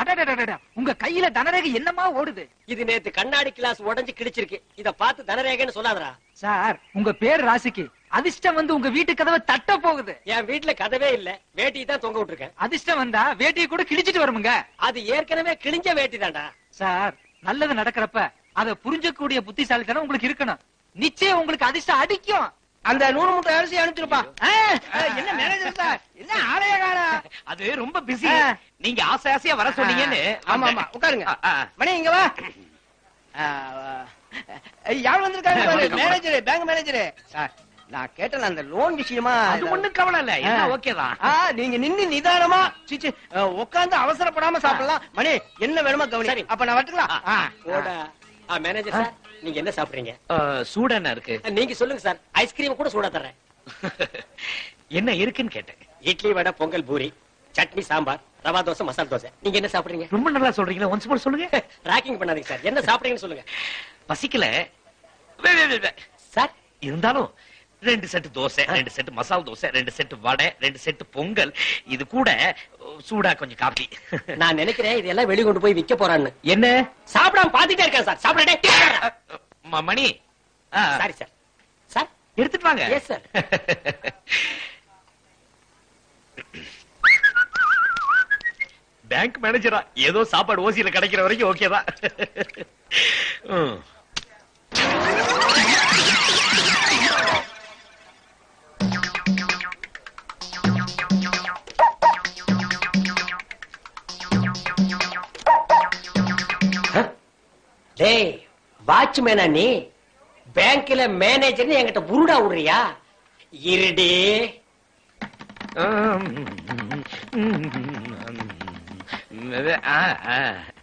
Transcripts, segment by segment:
அடடடடட, உங்க கையில தனரேகை என்னமா ஓடுது இது நேத்து கண்ணாடி கிளாஸ் உடைஞ்சு கிழிச்சிருக்கு இத பார்த்து தனரேகன்னு சொல்லாதடா சார் உங்க பேர் ராசிக்கு அதிர்ஷ்டம் வந்து உங்க வீட்டு கதவை தட்ட போகுது என் வீட்டுல கதவே இல்ல வேட்டி தான் தொங்க விட்டுருக்கேன் அதிர்ஷ்டம் வந்தா வேட்டியை கூட கிழிச்சிட்டு வருமுங்க அது ஏற்கனவே கிழிஞ்ச வேட்டி தான்டா சார் நல்லது நடக்கிறப்ப அத புரிஞ்சக்கூடிய புத்திசாலித்தனம் உங்களுக்கு இருக்கணும் நிச்சயம் உங்களுக்கு அதிர்ஷ்டம் அடிக்கும் அந்த நூறு மூட்டை அரிசி அனுப்பிச்சிருப்பா என்ன மேனேஜர் சார் என்ன ஆலய காணா அது ரொம்ப பிஸி ஆ. நீங்க ஆசை ஆசையா வர சொன்னீங்கன்னு ஆமா ஆமா உட்காருங்க ஆ, ஆ. மணி இங்க வா ஆ, ஆ. யார் வந்திருக்காங்க பாரு வணக்கம். மேனேஜர் பேங்க் மேனேஜர் சார் நான் கேட்டல அந்த லோன் விஷயமா அது ஒண்ணும் கவலை இல்ல எல்லாம் ஆ. ஓகே தான் ஆ, நீங்க நின்னு நிதானமா சிச்சி உட்கார்ந்து அவசரப்படாம சாப்பிடலாம் மணி என்ன வேணுமோ கவனி சரி. அப்ப நான் வரட்டுங்களா ஆ. போடா ஆ மேனேஜர் சார் நீங்க என்ன சாப்பிடுறீங்க சூட என்ன இருக்கு நீங்க சொல்லுங்க சார் ஐஸ்கிரீம் கூட சூடா தர்றேன் என்ன இருக்குன்னு கேட்டேன் இட்லி வடை பொங்கல் பூரி சட்னி சாம்பார் ரவா தோசை மசால் தோசை நீங்க என்ன சாப்பிடுறீங்க ரொம்ப நல்லா சொல்றீங்களா ஒன்ஸ் மோர் சொல்லுங்க ராக்கிங் பண்ணாதீங்க சார் என்ன சாப்பிடுறீங்கன்னு சொல்லுங்க பசிக்கல வே, வே, வே, வே. சார் இருந்தாலும் ரெண்டு செட்டு தோசை ரெண்டு செட்டு மசால் தோசை ரெண்டு செட்டு வடை ரெண்டு செட்டு பொங்கல் இது கூட அஹ், சூடா கொஞ்சம் காபி நான் நினைக்கிறேன் இதெல்லாம் வெளிய கொண்டு போய் விக்க போறான்னு என்ன சாப்பிடாம பாத்துட்டே இருக்கேன் சார் சாப்பிடடே ம- மணி ஆ, சாரி சார் சார் எடுத்துட்டு வாங்க Yes, sir. பேங்க் மேனேஜரா ஏதோ சாப்பாடு ஓசியில கிடைக்கிற வரைக்கும் ஓகே தான் ம். டேய் வாட்ச்மேனா நீ பேங்க்ல மேனேஜர்னு என்கிட்ட புருடா விடுறியா இருடி ஆ, ஆ.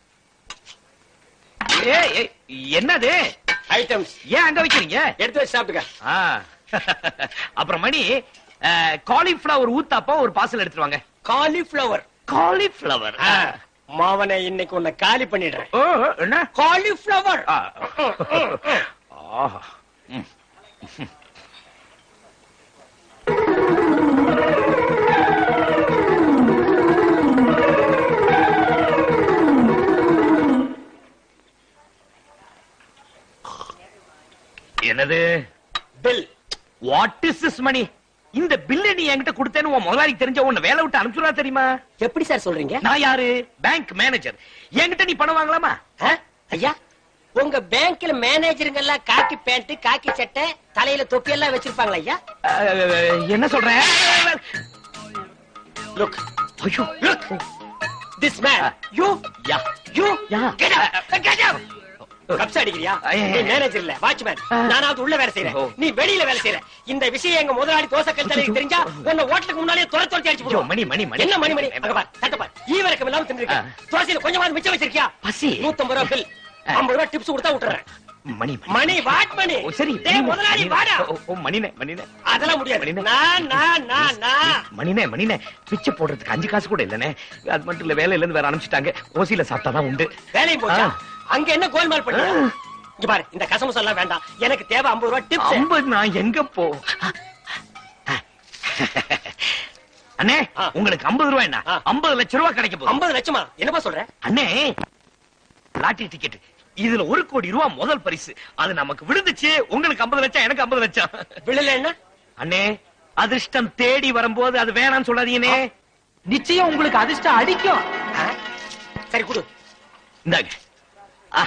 ஏய், ஏய், என்னது ஐட்டம்ஸ் ஏன் அங்க வைக்கிறீங்க எடுத்து வச்சு சாப்பிட்டுக்க ஆ. அப்புறம் மணி காலிஃபிளவர் ஊத்தாப்பம் ஒரு பார்சல் எடுத்துட்டு வாங்க காலிஃபிளவர் காலிஃபிளவர் மாவனை இன்னைக்கு உன்னை காலி பண்ணிடுறேன் ஓ என்ன காலிஃபிளவர் ஆ. ஆஹா. ம். என்னது bill what is this Mani இந்த பில்ல நீ என்கிட்ட கொடுத்தேன்னு உன் முதலாளிக்கு தெரிஞ்ச உன்னை வேலை விட்டு அனுப்பிச்சுடா தெரியுமா எப்படி சார் சொல்றீங்க நான் யாரு பேங்க் மேனேஜர் என்கிட்ட நீ பணம் வாங்கலாமா ஆ? ஐயா உங்க பேங்க்ல மேனேஜருங்க எல்லாம் காக்கி பேண்ட் காக்கி சட்டை தலையில தொப்பி எல்லாம் வச்சிருப்பாங்களா ஐயா அஹ், என்ன சொல்ற லுக் ஐயோ look this man you ya you ya get up get up கப்ஸ் அடிக்கிறியா ஐயா. நீ மேனேஜர் இல்ல வாட்ச்மேன் ஆ. நானாவது உள்ள வேலை செய்யறேன் ஓ. நீ வெளியில வேலை செய்யற இந்த விஷயம் எங்க முதலாளி தோசைக்கல் தலைக்கு தெரிஞ்சா உன்னை ஓட்டலுக்கு முன்னாலே துர துரத்தி அடிச்சு ஐயோ, போடுவோம் மணி மணி மணி என்ன மணி மணி அங்க பார் தட்ட பார் ஈவரக்கம் இல்லாம தின்னுருக்க ஆ. தோசையில கொஞ்சமாவது மிச்சம் வச்சிருக்கியா பசி. நூத்தம்பது ரூபா பில் ஆ. ஐம்பது ரூபா டிப்ஸ் கொடுத்தா விட்டுறேன் மணி மணி வாட் மணி ஓ, சரி டேய் மணினே, முதலாளி மணினே. வாடா ஓ, ஓ, மணினே மணினே அதெல்லாம் முடியாது மணினே. நான் நான் நான் நான் மணினே மணினே பிச்சை போடுறதுக்கு அஞ்சு காசு கூட இல்லனே அது மட்டும் இல்ல வேலையில இருந்து வேற அனுப்பிச்சிட்டாங்க ஓசியில சாப்பிட்டாதான் உண்டு வேலையும் போச்சா ஆ. அங்க என்ன கோல்மால் பண்ணியா ஆ. இங்க பாரு இந்த கசமுசம் எல்லாம் வேண்டாம் எனக்கு தேவை ஐம்பது ரூபா டிப்ஸ் ஐம்பது நான் எங்க போ அண்ணே ஆ. உங்களுக்கு ஐம்பது ரூபாய் என்ன ஆ. ஐம்பது லட்சம் ரூபாய் கிடைக்க போகுது ஐம்பது லட்சமா என்னப்பா சொல்ற அண்ணே லாட்டரி டிக்கெட் இதுல ஒரு கோடி ரூபாய் முதல் பரிசு அது நமக்கு விழுந்துச்சு உங்களுக்கு ஐம்பது லட்சம் எனக்கு ஐம்பது லட்சம் விழல என்ன அண்ணே அதிர்ஷ்டம் தேடி வரும்போது அது வேணாம்னு சொல்லாதீங்கண்ணே நிச்சயம் உங்களுக்கு அதிர்ஷ்டம் அடிக்கும் ஆ? சரி கொடு இந்தாங்க ஆ.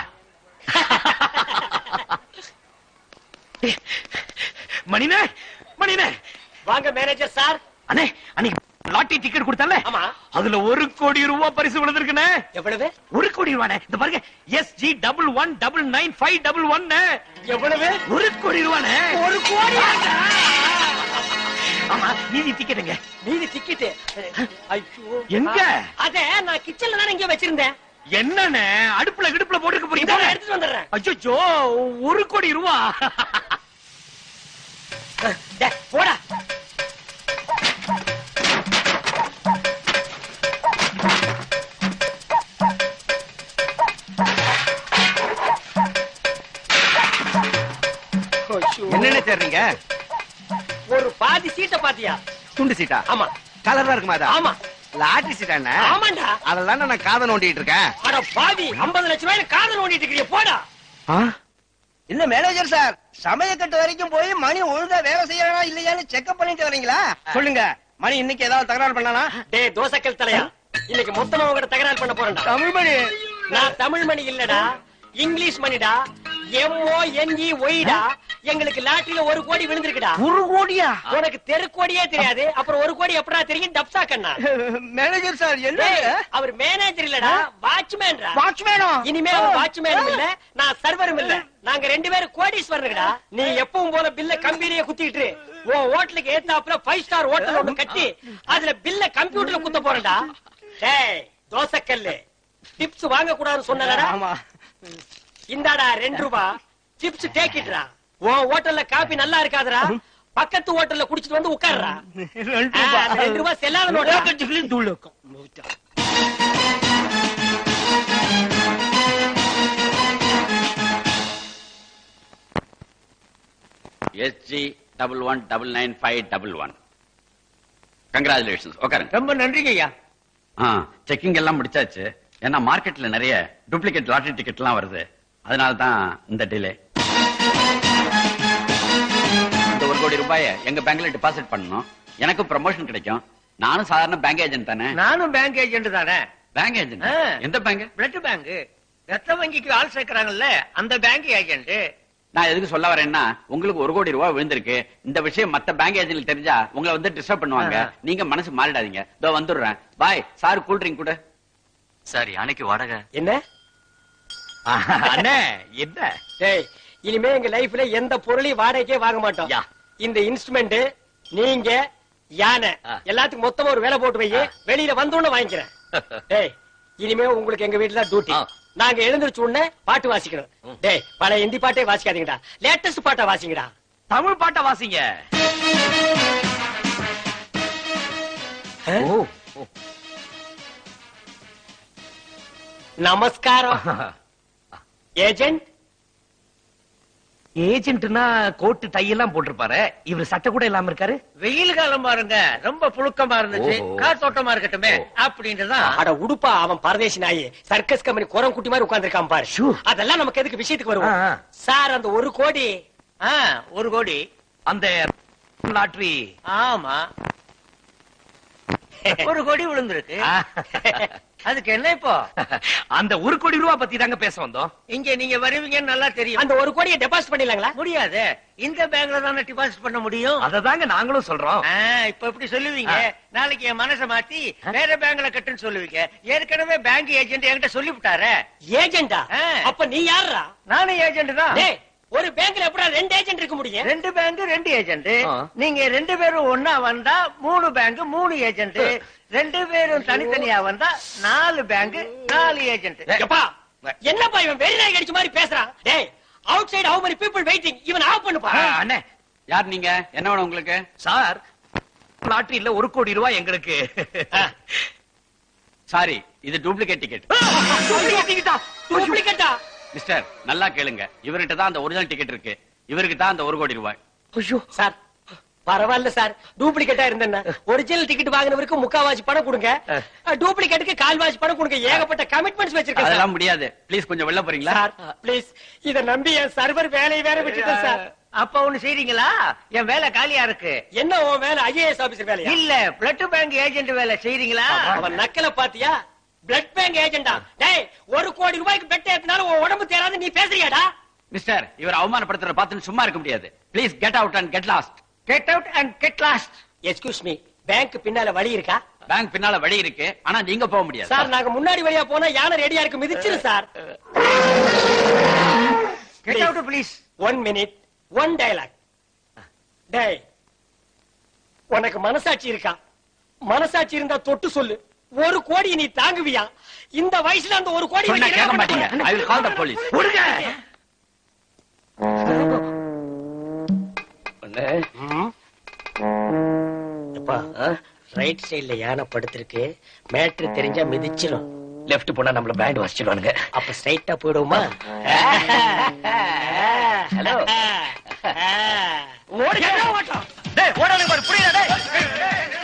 மணினே மணினே வாங்க மேனேஜர் சார் அண்ணே அன்னைக்கு லாட்டரி டிக்கெட் கொடுத்தல ஆமா. அதுல ஒரு கோடி ரூபாய் பரிசு விழுந்திருக்குண்ணே எவ்வளவு ஒரு கோடி ரூபாய் இந்த பாருங்க S G double one double nine five double one எவ்வளவு ஒரு கோடி ரூபாய் ஒரு கோடி ஆமா மீதி டிக்கெட்டுங்க மீதி டிக்கெட் ஐயோ எங்க? அத நான் கிச்சன்ல தானே இங்க வச்சிருந்தேன் என்னண்ணே அடுப்புல கிடுப்புல போட்டுக்க இதை நான் போறீங்க எடுத்துட்டு வந்துடுறேன் அச்சோ ஒரு கோடி ரூபா டேய், போடா ஐயோ. என்னென்ன தேடுறீங்க ஒரு பாதி சீட்டை பாத்தியா துண்டு சீட்டா ஆமா கலரா இருக்குமா அதா ஆமா லாட்டரி சீட்டாண்ணே ஆமாண்டா அதெல்லாம் நான் காதை நோண்டிட்டு இருக்கேன் அட பாவி 50 லட்சம் ரூபாய் காதல் ஓடிட்டு இருக்கீங்க போடா இல்ல மேனேஜர் சார் சமயக்கட்டு வரைக்கும் போய் மணி ஒழுங்கா வேலை செய்யறானா இல்லையான்னு செக்அப் பண்ணிட்டு வரீங்களா சொல்லுங்க மணி இன்னைக்கு ஏதாவது தகராறு பண்ணானா டேய் தோசைக்கல் தலையா இன்னைக்கு மொத்தமா உங்ககிட்ட தகராறு பண்ண போறேன்டா தமிழ் மணி நான் தமிழ் மணி இல்லடா இங்கிலீஷ் மணிடா எம்ஓ என்இ ஒய்டா எங்களுக்கு லாட்டரியில ஒரு கோடி விழுந்திருக்குடா ஒரு கோடியா உனக்கு தெருக்கோடியே தெரியாது அப்புறம் ஒரு கோடி எப்படா தெரியும் டப்சா கண்ணா மேனேஜர் சார் என்ன டேய், அவர் மேனேஜர் இல்லடா வாட்ச்மேன்டா வாட்ச்மேனா இனிமே அவன் வாட்ச்மேனும் இல்ல நான் சர்வரும் இல்ல நாங்க ரெண்டு பேரும் கோடீஸ்வரனுங்கடா நீ எப்பவும் போல பில்ல கம்பெனியே குத்திட்டு இரு. உன் ஹோட்டலுக்கு ஏத்தாப்புல ஃபைவ் ஸ்டார் ஹோட்டல் ஒண்ணு கட்டி அதுல பில்ல கம்ப்யூட்டர்ல குத்த போறேன்டா டேய் தோசைக்கல்லு டிப்ஸ் வாங்க கூடாதுன்னு சொன்னலடா ஆமா இந்தாடா ரெண்டு ரூபா சிப்ஸ் டேக்கிட்டுடா உன் ஹோட்டல்ல காபி நல்லா இருக்காதுடா பக்கத்து ஹோட்டல்ல குடிச்சிட்டு வந்து உட்கார்றா ரெண்டு ஆ, அந்த ரெண்டு ரூபா செல்லாத நோட்டா S G double one double nine five double one congratulations உட்காருங்க ரொம்ப நன்றிங்க ஐயா ஆ செக்கிங் எல்லாம் முடிச்சாச்சு ஏன்னா மார்க்கெட்ல நிறைய டூப்ளிகேட் லாட்டரி டிக்கெட்லாம் வருது அதனால தான் இந்த டிலே இந்த ஒரு கோடி ரூபாயை எங்க பேங்க்ல டெபாசிட் பண்ணணும் எனக்கு ப்ரமோஷன் கிடைக்கும் நானும் சாதாரண பேங்க் ஏஜென்ட் தானே நானும் பேங்க் ஏஜென்ட் தானே பேங்க் ஏஜென்ட் ஆ. எந்த பேங்க் பிளட் பேங்க் ரத்த வங்கிக்கு ஆள் சேர்க்கறாங்கல்ல அந்த பேங்க் ஏஜென்ட் நான் எதுக்கு சொல்ல வரேன்னா உங்களுக்கு ஒரு கோடி ரூபாய் விழுந்திருக்கு இந்த விஷயம் மத்த பேங்க் ஏஜென்ட் தெரிஞ்சா உங்களை வந்து டிஸ்டர்ப் பண்ணுவாங்க ஆ. நீங்க மனசு மாறிடாதீங்க இதோ வந்துடுறேன் பாய் சார் கூல் ட்ரிங்க் கூட சார் யானைக்கு வாடகை என்ன அண்ணே என்ன டேய் இனிமே எங்க லைஃப்ல எந்த பொருளையும் வாடகைக்கே வாங்க மாட்டோம் யா. இந்த இன்ஸ்ட்ருமெண்ட் நீங்க யானை ஆ. எல்லாத்துக்கும் மொத்தமா ஒரு வேலை போட்டு வை வெளியில வந்தோன்னு வாங்கிக்கிறேன் டேய் இனிமே உங்களுக்கு எங்க வீட்டுல டியூட்டி ஆ. நாங்க எழுந்திருச்ச உடனே பாட்டு வாசிக்கணும் டேய் பழைய ஹிந்தி பாட்டே வாசிக்காதீங்கடா லேட்டஸ்ட் பாட்டா வாசிங்கடா தமிழ் பாட்டை வாசிங்க ஓ நமஸ்காரம் ஏஜென்ட் ஏஜென்ட்னா கோட்டு டை எல்லாம் போட்டிருப்பாரு இவர் சட்டை கூட இல்லாம இருக்காரு வெயில் காலம் பாருங்க ரொம்ப புழுக்கமா இருந்துச்சு ஓஹோ. காத்தோட்டமா இருக்கட்டுமே ஓ. அப்படின்ட்டுதான் அட உடுப்பா அவன் பரதேசி நாயி சர்க்கஸ் கம்பெனி குரம் குட்டி மாதிரி உட்கார்ந்திருக்கான் பாரு ஷூ. அதெல்லாம் நமக்கு எதுக்கு விஷயத்துக்கு வருவோம் ஆ, ஆ. சார் அந்த ஒரு கோடி ஆ, ஒரு கோடி அந்த லாட்ரி ஆமா ஒரு கோடி விழுந்திருக்கு அதுக்கு என்ன இப்போ அந்த ஒரு கோடி ரூபாய் பத்தி தாங்க பேச வந்தோம் இங்க நீங்க வருவீங்கன்னு நல்லா தெரியும் அந்த ஒரு கோடியை டெபாசிட் பண்ணிடலாங்களா முடியாது இந்த பேங்க்ல தானே டிபாசிட் பண்ண முடியும் அததாங்க நாங்களும் சொல்றோம் ஆ, இப்ப எப்படி சொல்லுவீங்க நாளைக்கு என் மனசை மாத்தி வேற பேங்க்ல கட்டுன்னு சொல்லுவீங்க ஏற்கனவே பேங்க் ஏஜென்ட் என்கிட்ட சொல்லிவிட்டாரு ஏஜென்டா ஆ. அப்ப நீ யாரா நானும் ஏஜென்ட் தான் டேய் ஒரு பேங்க்ல எப்படா ரெண்டு ஏஜென்ட் இருக்க முடியும் ரெண்டு பேங்க் ரெண்டு ஏஜென்ட் ஆ. நீங்க ரெண்டு பேரும் ஒன்னா வந்தா மூணு பேங்க் மூணு ஏஜென்ட் ரெண்டு பேரும் தனித்தனியா வந்தா நாலு பேங்க் நாலு ஏஜென்ட் எப்பா என்னப்பா இவன் வெறி நாய் கடிச்ச மாதிரி பேசுறான் டேய் outside how many people waiting இவன் ஆஃப் பண்ணுப்பா ஆ, அண்ணே யார் நீங்க என்ன வேணும் உங்களுக்கு சார் லாட்டரியில ஒரு கோடி ரூபாய் எங்களுக்கு சாரி இது டூப்ளிகேட் டிக்கெட் டூப்ளிகேட்டா மிஸ்டர் நல்லா கேளுங்க இவர்கிட்ட தான் அந்த ஒரிஜினல் டிக்கெட் இருக்கு இவருக்கு தான் அந்த ஒரு கோடி ரூபாய் ஐயோ சார் பரவாயில்ல சார் டூப்ளிகேட்டா இருந்தேன்னா ஒரிஜினல் டிக்கெட் வாங்கினவருக்கு முக்காவாசி பணம் கொடுங்க டூப்ளிகேட்டுக்கு கால்வாசி பணம் கொடுங்க ஏகப்பட்ட கமிட்மெண்ட்ஸ் வச்சிருக்கேன் சார் அதெல்லாம் முடியாது ப்ளீஸ் கொஞ்சம் வெளில போறீங்களா சார் ப்ளீஸ் இத நம்பி என் சர்வர் வேலையை வேற விட்டுட்டேன் சார் அப்ப ஒண்ணு செய்றீங்களா என் வேலை காலியா இருக்கு என்ன உன் வேலை ஐஏஎஸ் ஆபீசர் வேலையா இல்ல பிளட் பேங்க் ஏஜென்ட் வேலை செய்றீங்களா அவன் நக்கல பாத்தியா பிளட் பேங்க் ஏஜென்டா டேய் ஒரு கோடி ரூபாய்க்கு பெட் ஏத்தினாலும் உன் உடம்பு தேராது நீ பேசுறியாடா மிஸ்டர் இவர் அவமானப்படுத்துற பார்த்துன்னு சும்மா இருக்க முடியாது please get out and get lost get out and get lost excuse me bank பின்னால வழி இருக்கா பேங்க் பின்னால வழி இருக்கு ஆனா நீங்க போக முடியாது சார் நாங்க முன்னாடி வழியா போனா யானை ரெடியா இருக்கு மிதிச்சிரு sir get out please one minute one dialogue டேய் உனக்கு மனசாட்சி இருக்கா மனசாட்சி இருந்தா தொட்டு சொல்லு ஒரு கோடி நீ தாங்குவியா இந்த வயசுல அந்த ஒரு கோடி சொன்னா வச்சு கேட்க என்ன மாட்டீங்க பண்ண I will call the police விடுங்க. எப்பா ரைட் சைடுல யானை படுத்திருக்கு மேட்ரு தெரிஞ்சா மிதிச்சிடும் லெஃப்ட் போனா நம்மள பேண்ட் வாசிச்சிடுவானுங்க அப்ப ஸ்ட்ரைட்டா போயிடுவோமா ஹலோ ஓடி ஓட்டம் ஓடாதே பாரு புரியல டேய்